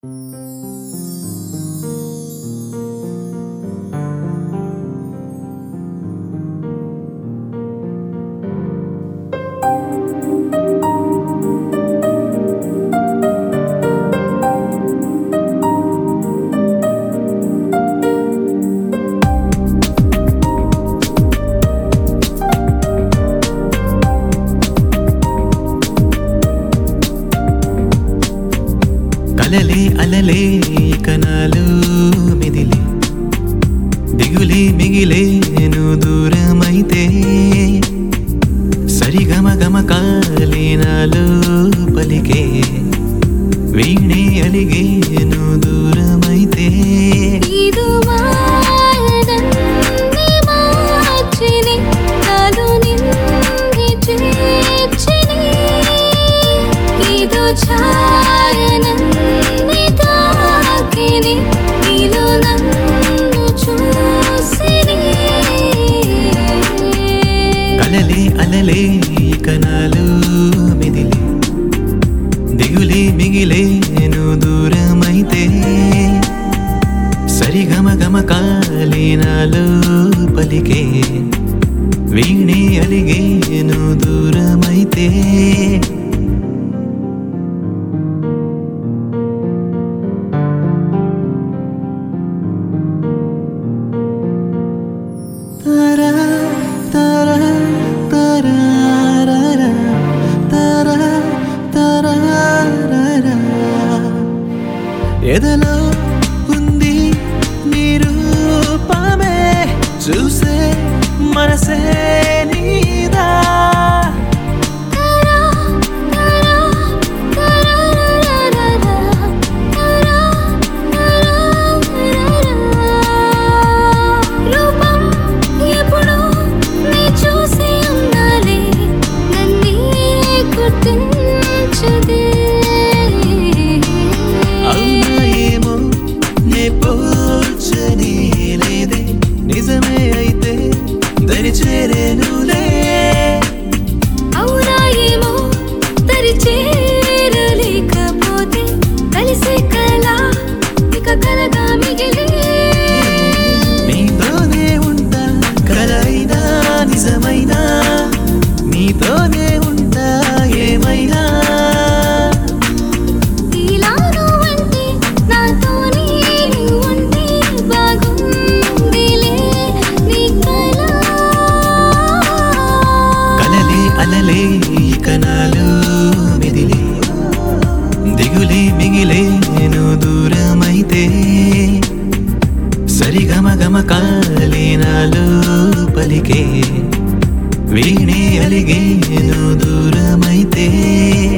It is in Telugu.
అలలే కనాలు మిదిలే దిగులే మిగిలే నువ్వు దూరమైతే సరిగమ గమ కాలినాలు పలికే వీణే అలిగే నువ్వు దూరమైతే ಇದು ಮಾಯದನ್ನೇ ಮಾಚಿನಿ ನಾನು ನಿನ್ನೆ చేర్చిని ಇದು ఛాయనన్నే తాకిని నీలో నన్ను చూసిని కలలే అలలే కనాలు మిదిలే దిగులే మిగిలే నువ్వు దూరమైతే సరిగమ గమ కాలినాలు పలికే వీణే అలిగే నువ్వు దూరమైతే తరా తరా తరారరా, తరా తరారరా. ఎదలో ఉంది నీ రూపమే చూసే మనసే నీదా కరా కరా కరారరరరా కరా కరారరరా రూపం ఎప్పుడూ నీ చూసి ఉన్నాలే నన్నే గుర్తించదే అవునా ఏమో నే పోల్చనే లేదే నిజమే అయితే దరి చేరేనులే అవునా ఏమో తరి చేరలేకపోతే కలిసే కళ ఇక కలగా మిగిలే నీతోనే ఉంటా కలైనా నిజమైనా నీతోనే ఉంటా ఏమైనా ఇలా నువ్వంటే నాతోనే ఉంటే బాగుందిలే నీ కళ కలలే అలలే కనాలు మెదిలే దిగులే మిగిలే నువ్వు దూరమైతే సరిగమ గమ కాలినాలు పలికే వీణే అలిగే నువ్వు దూరమైతే